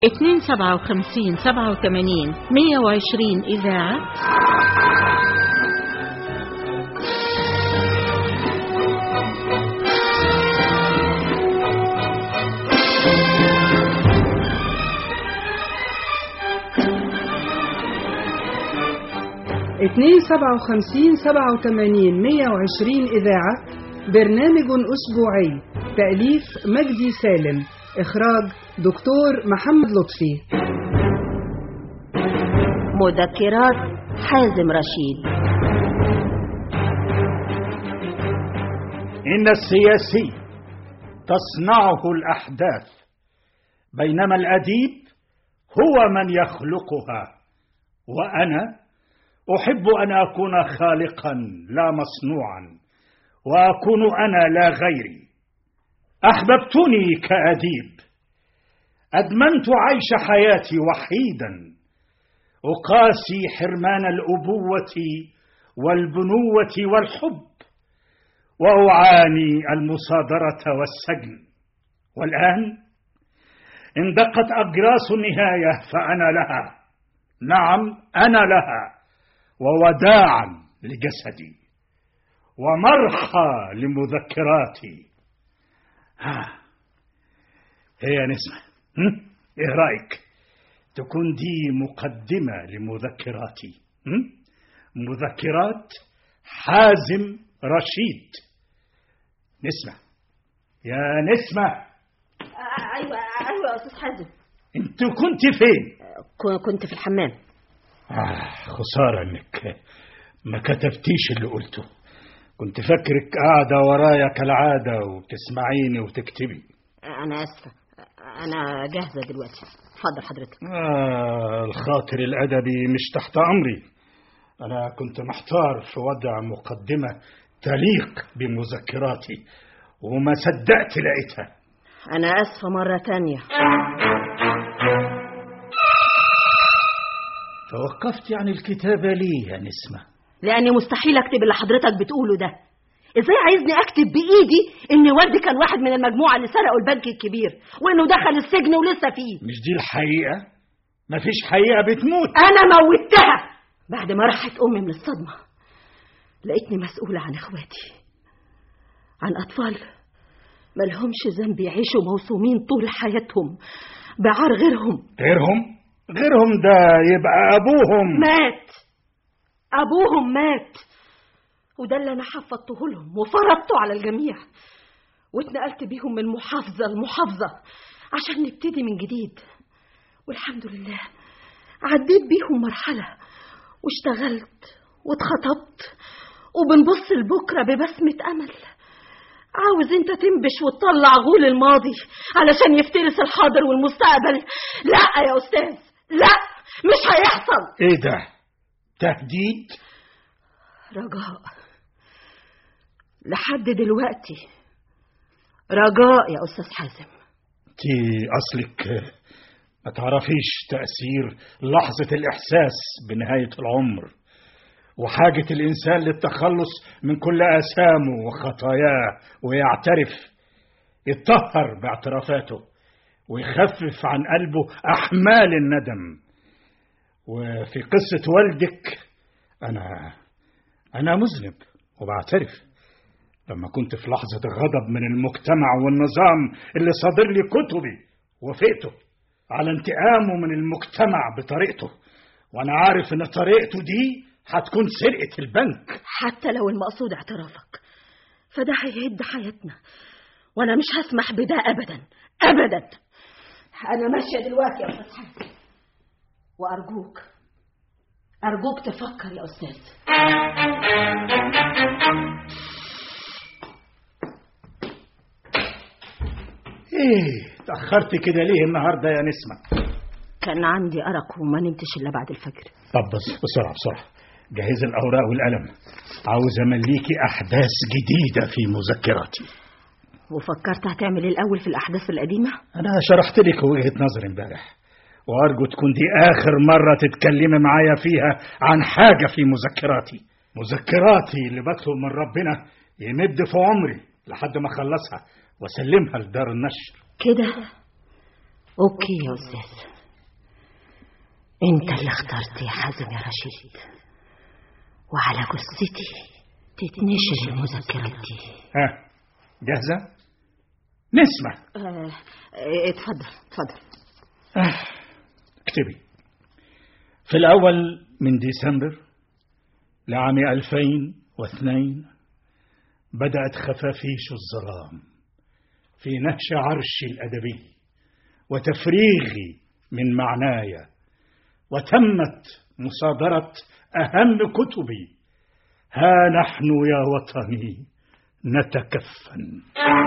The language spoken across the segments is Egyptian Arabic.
اتنين سبعة وخمسين سبعة وثمانين مية وعشرين إذاعة اتنين سبعة وخمسين سبعة وثمانين مية وعشرين إذاعة برنامج أسبوعي تأليف مجدي سالم إخراج دكتور محمد لطفي مذكرات حازم رشيد إن السياسي تصنعه الأحداث بينما الأديب هو من يخلقها وأنا أحب أن أكون خالقا لا مصنوعا وأكون أنا لا غيري أحببتني كأديب أدمنت عيش حياتي وحيدا أقاسي حرمان الأبوة والبنوة والحب وأعاني المصادرة والسجن والآن إن دقت أجراس النهاية فأنا لها نعم أنا لها ووداعا لجسدي ومرحى لمذكراتي ها هي يا نسمة هم؟ ايه رأيك تكون دي مقدمة لمذكراتي هم؟ مذكرات حازم رشيد نسمة يا نسمة ايوه ايوه يا استاذ حازم انت كنت فين ك- كنت في الحمام آه خسارة انك ما كتبتيش اللي قلته كنت فاكرك قاعدة ورايا كالعادة وبتسمعيني وتكتبي انا اسفه انا جاهزه دلوقتي اتفضل حضرتك آه الخاطر الأدبي مش تحت أمري أنا كنت محتار في وضع مقدمة تليق بمذكراتي وما صدقت لقيتها انا اسفه مره تانية توقفت عن الكتابة ليه يا نسمة لاني مستحيل اكتب اللي حضرتك بتقوله ده ازاي عايزني اكتب بايدي ان والدي كان واحد من المجموعه اللي سرقوا البنك الكبير وانه دخل السجن ولسه فيه مش دي الحقيقة مفيش حقيقة بتموت انا موتها بعد ما راحت امي من الصدمه لقيتني مسؤوله عن اخواتي عن اطفال ملهمش ذنب يعيشوا موسومين طول حياتهم بعار غيرهم غيرهم غيرهم ده يبقى أبوهم مات ابوهم مات وده اللي انا حفظته لهم وفرضته على الجميع واتنقلت بيهم من محافظه لمحافظه عشان نبتدي من جديد والحمد لله عديت بيهم مرحله واشتغلت واتخطبت وبنبص لبكره ببسمه امل عاوز انت تنبش وتطلع غول الماضي علشان يفترس الحاضر والمستقبل لا يا استاذ لا مش هيحصل ايه ده تهديد رجاء لحد دلوقتي رجاء يا استاذ حازم انت اصلك ما تعرفيش تأثير لحظة الإحساس بنهاية العمر وحاجة الإنسان للتخلص من كل آثامه وخطاياه ويعترف يتطهر باعترافاته ويخفف عن قلبه أحمال الندم وفي قصة والدك أنا أنا مذنب وبعترف لما كنت في لحظة غضب من المجتمع والنظام اللي صادر لي كتبي وفقته على انتقامه من المجتمع بطريقته وأنا عارف إن طريقته دي هتكون سرقة البنك حتى لو المقصود اعترافك فده هيهد حياتنا وانا مش هسمح بده ابدا ابدا انا ماشيه دلوقتي يا استاذ حازم وارجوك ارجوك تفكر يا استاذ إيه تأخرت كده ليه النهاردة يا نسمة كان عندي ارق وما نمتش الا بعد الفجر طب بس بسرعة بسرعة جهز الأوراق والقلم عاوز أمليكي أحداث جديدة في مذكراتي وفكرت هتعمل ايه الاول في الاحداث القديمه أنا شرحت لك وجهة نظري امبارح وأرجو تكون دي آخر مرة تتكلمي معايا فيها عن حاجة في مذكراتي مذكراتي اللي بطلب من ربنا يمد في عمري لحد ما أخلصها وأسلمها لدار النشر كده اوكي يا استاذ انت اللي اخترت يا حازم يا رشيد وعلى جثتي تتنشر المذكرات دي ها جاهزة؟ نسمع آه اتفضل اتفضل آه. اكتبي في الأول من ديسمبر لعام 2002 بدأت خفافيش الظلام في نهش عرشي الأدبي وتفريغي من معناي وتمت مصادرة أهم كتبي ها نحن يا وطني نتكفن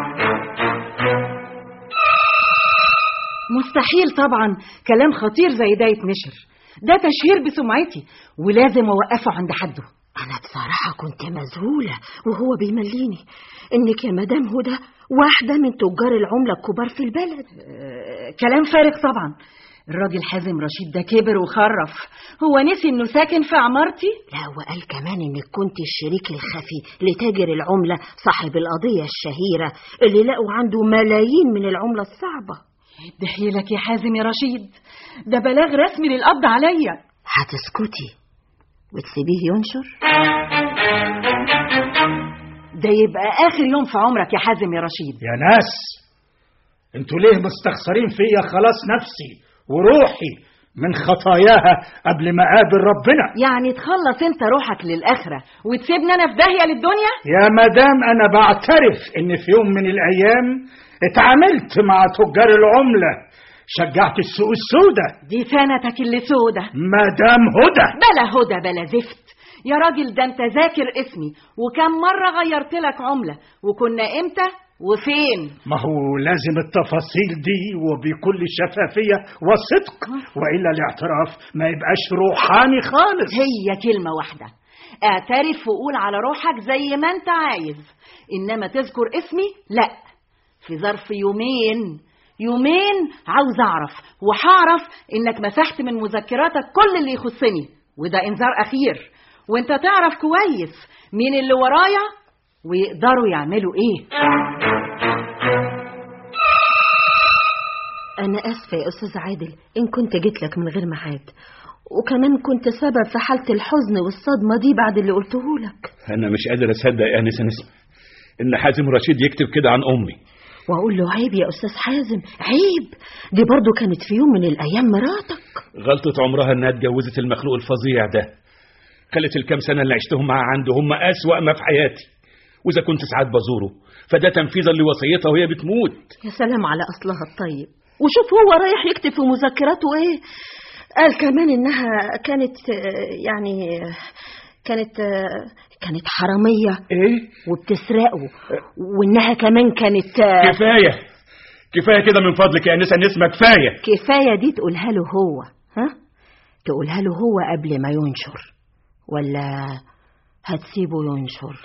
مستحيل طبعا كلام خطير زي ده يتنشر ده تشهير بسمعتي ولازم اوقفه عند حده انا بصراحه كنت مذهوله وهو بيمليني انك يا مدام هدى واحده من تجار العمله الكبار في البلد أه كلام فارغ طبعا الراجل حازم رشيد ده كبر وخرف هو نسي انه ساكن في عمارتي لا وقال كمان انك كنت الشريك الخفي لتاجر العمله صاحب القضيه الشهيره اللي لقوا عنده ملايين من العمله الصعبه دحيلك يا حازم يا رشيد ده بلاغ رسمي للقبض عليا هتسكتي وتسيبيه ينشر ده يبقى اخر يوم في عمرك يا حازم يا رشيد يا ناس انتوا ليه مستخسرين فيا خلاص نفسي وروحي من خطاياها قبل ما اقابل ربنا يعني تخلص انت روحك للاخره وتسيبني انا في داهيه للدنيا يا مدام انا بعترف ان في يوم من الايام اتعاملت مع تجار العمله شجعت السوق السوداء دي سنتك اللي سودة مدام هدى بلا هدى بلا زفت يا راجل ده انت ذاكر اسمي وكم مرة غيرت لك عملة وكنا امتى وفين ما هو لازم التفاصيل دي وبكل شفافية وصدق وإلا الاعتراف ما يبقاش روحاني خالص هي كلمة واحدة اعترف وقول على روحك زي ما انت عايز انما تذكر اسمي لا في ظرف يومين يومين عاوز اعرف وهعرف انك مسحت من مذكراتك كل اللي يخصني وده انذار اخير وانت تعرف كويس مين اللي ورايا ويقدروا يعملوا ايه انا اسفه يا استاذ عادل ان كنت جيت لك من غير ميعاد وكمان كنت سبب في حاله الحزن والصدمه دي بعد اللي قلته لك انا مش قادر اصدق يا انسه نسمه ان حازم رشيد يكتب كده عن امي واقول له عيب يا استاذ حازم عيب دي برضو كانت في يوم من الايام مراتك غلطة عمرها انها اتجوزت المخلوق الفظيع ده خلت الكام سنة اللي عشتهم معاه عنده هم أسوأ ما في حياتي وإذا كنت ساعات بزوره فده تنفيذا لوصيتها وهي بتموت يا سلام على اصلها الطيب وشوف هو رايح يكتب في مذكراته ايه قال كمان انها كانت آه، يعني آه، كانت آه، كانت حراميه ايه وبتسرقه وانها كمان كانت آه، كفاية كفاية كده من فضلك يا أنسة نسمة كفاية كفايه دي تقولها له هو ها تقولها له هو قبل ما ينشر ولا هتسيبه ينشر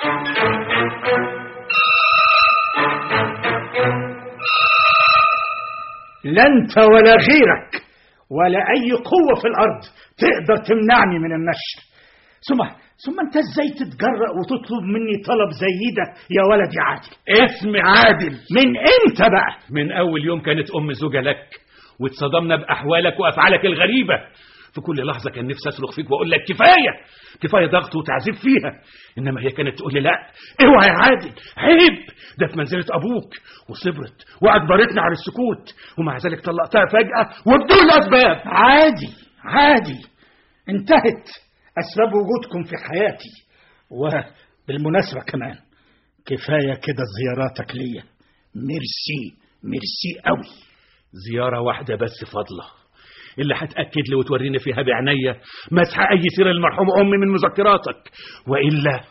لا انت ولا غيرك ولا اي قوة في الارض تقدر تمنعني من النشر ثم ثم انت ازاي تتجرأ وتطلب مني طلب زي ده يا ولد يا عادل اسمي عادل من امتى بقى من أول يوم كانت أم زوجة لك واتصدمنا بأحوالك وأفعالك الغريبة في كل لحظة كان نفسي أصرخ فيك وأقول لك كفاية كفاية ضغط وتعذيب فيها إنما هي كانت تقول لي لا اوعى يا عادل عيب ده في منزلة أبوك وصبرت وأجبرتني على السكوت ومع ذلك طلقتها فجأة وبدون أسباب عادي عادي انتهت اسباب وجودكم في حياتي وبالمناسبة كمان كفاية كده زياراتك ليا ميرسي ميرسي قوي زيارة واحدة بس فضلة اللي هتأكد لي وتوريني فيها بعينيا مسح أي سيرة للمرحوم أمي من مذكراتك وإلا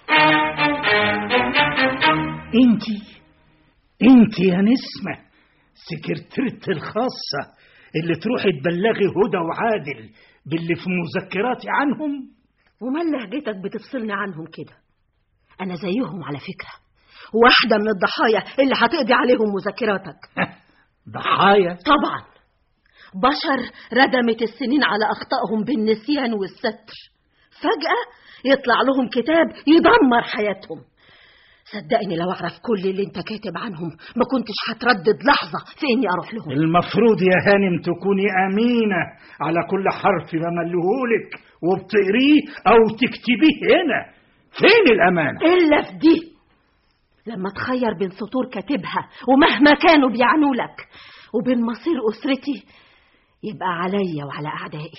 انتي انتي يا نسمة سكرتيرتي الخاصة اللي تروحي تبلغي هدى وعادل باللي في مذكراتي عنهم ومال لهجتك بتفصلني عنهم كده انا زيهم على فكره واحده من الضحايا اللي هتقضي عليهم مذكراتك ضحايا طبعا بشر ردمت السنين على اخطائهم بالنسيان والستر فجاه يطلع لهم كتاب يدمر حياتهم صدقني لو اعرف كل اللي انت كاتب عنهم ما كنتش هتردد لحظه في اني اروح لهم المفروض يا هانم تكوني أمينة على كل حرف بملهولك وبتقريه أو تكتبيه هنا فين الأمانة؟ الا في دي لما تخير بين سطور كاتبها ومهما كانوا بيعنوا لك وبين مصير اسرتي يبقى عليا وعلى اعدائي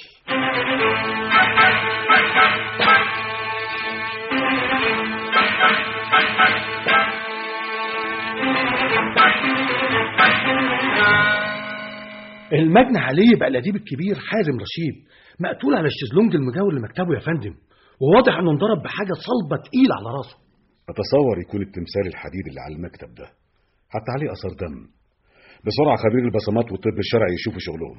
المجني عليه بقى الأديب الكبير حازم رشيد مقتول على الشезлونج المجاور لمكتبه يا فندم وواضح انه انضرب بحاجه صلبه تقيله على راسه أتصور يكون التمثال الحديد اللي على المكتب ده حتى عليه أثر دم بسرعة خبير البصمات والطب الشرعي يشوفوا شغلهم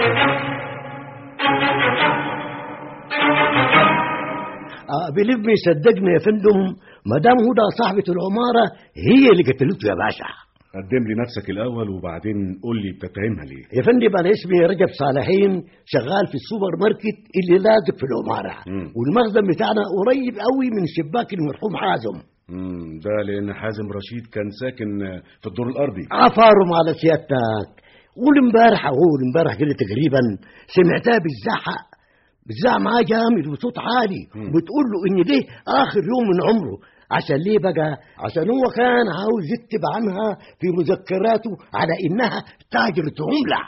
بليف مي صدقني يا فندم مدام هدى صاحبة العمارة هي اللي قتلته يا باشا قدم لي نفسك الأول وبعدين قول لي بتتهمها ليه يا فندم أنا اسمي رجب صالحين شغال في السوبر ماركت اللي لازق في العمارة مم. والمخزن بتاعنا قريب قوي من شباك المرحوم حازم مم، ده لأن حازم رشيد كان ساكن في الدور الأرضي عفارم على سيادتك قول امبارح اقول امبارح كده تقريبا سمعتها بالزعق بالزعق معاه جامد وصوت عالي وبتقول له ان ده اخر يوم من عمره عشان ليه بقى عشان هو كان عاوز يكتب عنها في مذكراته على انها تاجرة عملة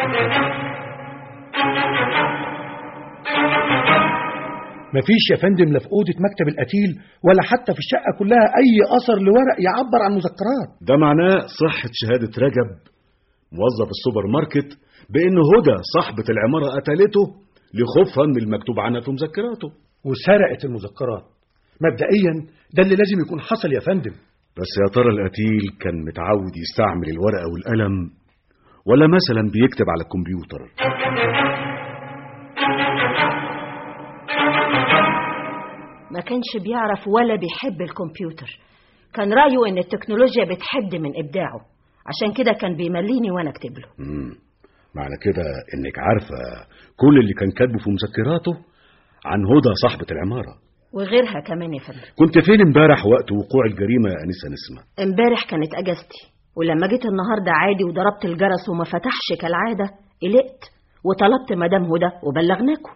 مفيش يا فندم لا في اوضه مكتب القتيل ولا حتى في الشقه كلها اي اثر لورق يعبر عن مذكرات ده معناه صحة شهادة رجب موظف السوبر ماركت بأن هدى صاحبة العمارة قتلته لخوفها من المكتوب عنها في مذكراته وسرقت المذكرات مبدئيا ده اللي لازم يكون حصل يا فندم بس يا ترى القتيل كان متعود يستعمل الورقة والقلم ولا مثلا بيكتب على الكمبيوتر ما كانش بيعرف ولا بيحب الكمبيوتر كان رأيه ان التكنولوجيا بتحد من ابداعه عشان كده كان بيمليني وانا اكتب له مم. معنى كده انك عارفة كل اللي كان كاتبه في مذكراته عن هدى صاحبة العمارة وغيرها كمان يا فندم كنت فين امبارح وقت وقوع الجريمة يا أنسة نسمة امبارح كانت اجازتي ولما جيت النهارده عادي وضربت الجرس وما فتحش كالعاده قلقت وطلبت مدام هدى وبلغناكم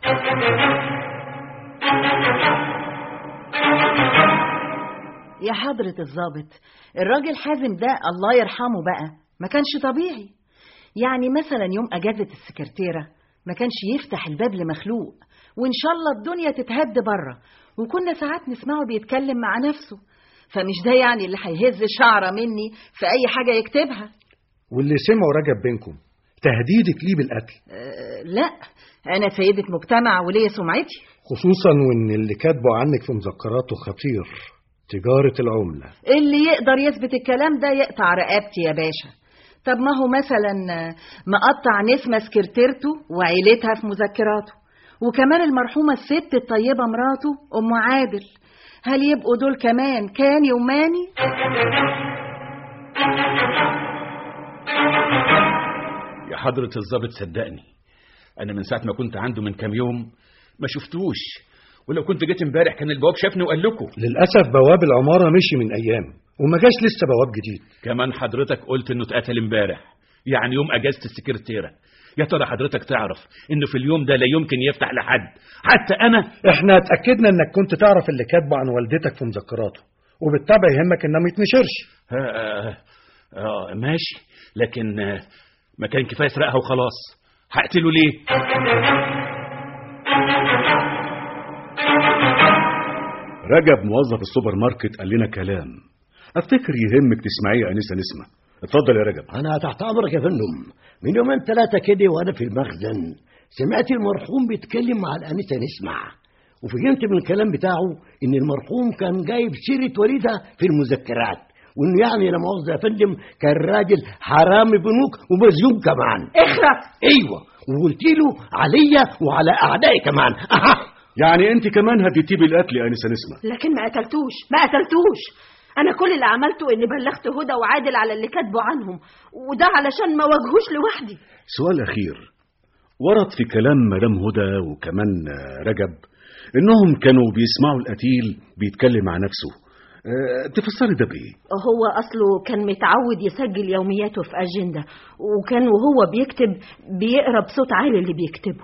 يا حضرة الضابط الراجل حازم ده الله يرحمه بقى ما كانش طبيعي يعني مثلا يوم أجازة السكرتيرة ما كانش يفتح الباب لمخلوق وإن شاء الله الدنيا تتهد بره وكنا ساعات نسمعه بيتكلم مع نفسه فمش ده يعني اللي هيهز شعرة مني في أي حاجة يكتبها واللي سمعوا رجب بينكم تهديدك ليه بالقتل أه لا أنا سيدة مجتمع وليا سمعتي خصوصا وان اللي كاتبه عنك في مذكراته خطير تجارة العملة اللي يقدر يثبت الكلام ده يقطع رقبتي يا باشا طب ما هو مثلا مقطع نسمة سكرتيرته وعيلتها في مذكراته وكمان المرحومة الست الطيبة مراته أم عادل هل يبقوا دول كمان كاني وماني؟ يا حضرة الضابط صدقني أنا من ساعة ما كنت عنده من كام يوم ما شفتوش ولو كنت جيت امبارح كان البواب شافني وقال لكم للأسف بواب العمارة مشي من أيام وما جاش لسه بواب جديد كمان حضرتك قلت انه اتقتل امبارح يعني يوم اجازة السكرتيرة يا ترى حضرتك تعرف انه في اليوم ده لا يمكن يفتح لحد حتى انا احنا اتأكدنا انك كنت تعرف اللي كاتبه عن والدتك في مذكراته وبالطبع يهمك انه ما يتنشرش آه آه آه ماشي لكن آه ما كان كفايه اسرقها وخلاص هقتله ليه رجب موظف السوبر ماركت قال لنا كلام افتكر يهمك تسمعيه يا انسه نسمه اتفضل يا رجب انا تحت امرك يا فندم من يومين ثلاثه كده وانا في المخزن سمعت المرحوم بيتكلم مع الانسه نسمع وفهمت من الكلام بتاعه ان المرحوم كان جايب سيره والدها في المذكرات وانه يعني لا مؤاخذه يا فندم كان راجل حرامي بنوك ومزيوم كمان اخرس ايوه وقلت له عليا وعلى اعدائي كمان اها يعني انت كمان هديتيه بالقتل يا انسه نسمه لكن ما قتلتوش ما قتلتوش انا كل اللي عملته اني بلغت هدى وعادل على اللي كاتبه عنهم وده علشان ما واجهوش لوحدي سؤال اخير ورد في كلام مدام هدى وكمان رجب انهم كانوا بيسمعوا القتيل بيتكلم مع نفسه أه تفسري ده بايه هو أصله كان متعود يسجل يومياته في أجندة وكان وهو بيكتب بيقرا بصوت عالي اللي بيكتبه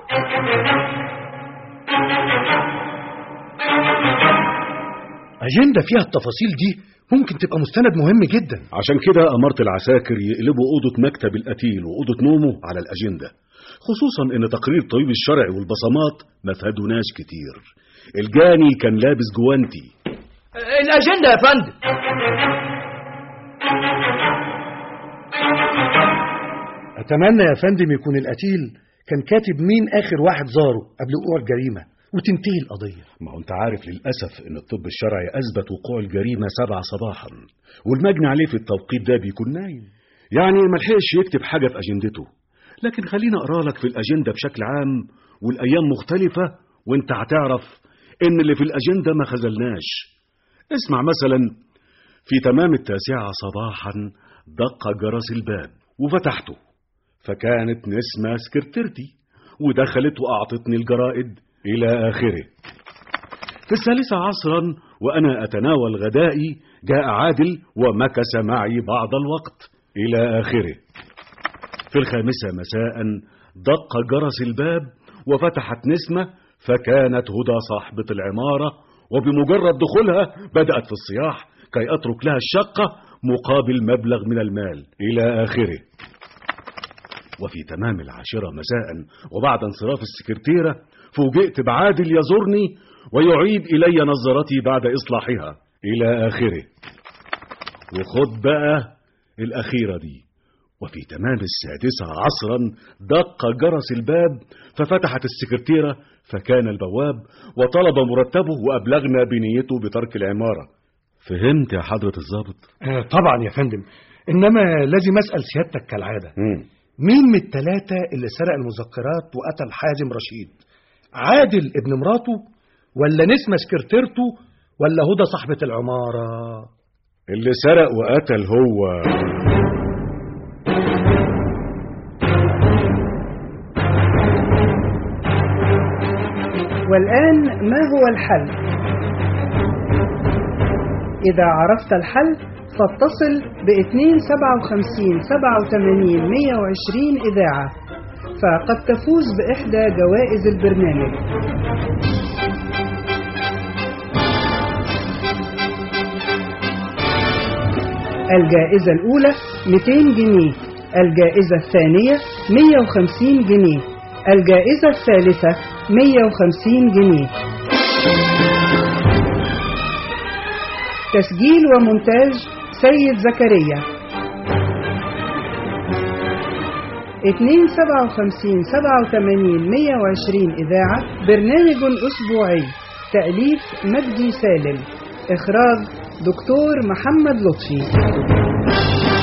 أجندة فيها التفاصيل دي ممكن تبقى مستند مهم جدا عشان كده أمرت العساكر يقلبوا أوضة مكتب القتيل وأوضة نومه على الأجندة خصوصا إن تقرير الطبيب الشرعي والبصمات ما فادوناش كتير الجاني كان لابس جوانتي الأجندة يا فندم أتمنى يا فندم يكون القتيل كان كاتب مين آخر واحد زاره قبل وقوع الجريمة وتنتهي القضية ما هو انت عارف للأسف ان الطب الشرعي أثبت وقوع الجريمة سبعة صباحا والمجني عليه في التوقيت ده بيكون نايم يعني ما لحقش يكتب حاجة في أجندته لكن خليني أقرأ لك في الأجندة بشكل عام والأيام مختلفة وانت هتعرف ان اللي في الأجندة ما خزلناش اسمع مثلا في تمام التاسعة صباحا دق جرس الباب وفتحته فكانت نسمة سكرتيرتي ودخلت وأعطتني الجرائد إلى آخره في الثالثة عصرا وأنا أتناول غدائي جاء عادل ومكث معي بعض الوقت إلى آخره في الخامسة مساء دق جرس الباب وفتحت نسمة فكانت هدى صاحبة العمارة وبمجرد دخولها بدأت في الصياح كي أترك لها الشقة مقابل مبلغ من المال إلى آخره وفي تمام العاشرة مساء وبعد انصراف السكرتيرة فوجئت بعادل يزورني ويعيد إلي نظرتي بعد إصلاحها إلى آخره وخد بقى الأخيرة دي وفي تمام السادسة عصرا دق جرس الباب ففتحت السكرتيرة فكان البواب وطلب مرتبه وأبلغنا بنيته بترك العمارة فهمت يا حضرة الضابط آه طبعا يا فندم إنما لازم أسأل سيادتك كالعادة مم. مين من التلاتة اللي سرق المذكرات وقتل حازم رشيد عادل ابن مراته ولا نسمة سكرتيرته ولا هدى صاحبة العمارة اللي سرق وقتل هو والآن ما هو الحل؟ إذا عرفت الحل فاتصل ب 257 87 120 إذاعة فقد تفوز بإحدى جوائز البرنامج الجائزة الأولى 200 جنيه الجائزة الثانية 150 جنيه الجائزة الثالثة 150 جنيه تسجيل ومونتاج سيد زكريا 257 87 120 إذاعة برنامج أسبوعي تأليف مجدي سالم إخراج دكتور محمد لطفي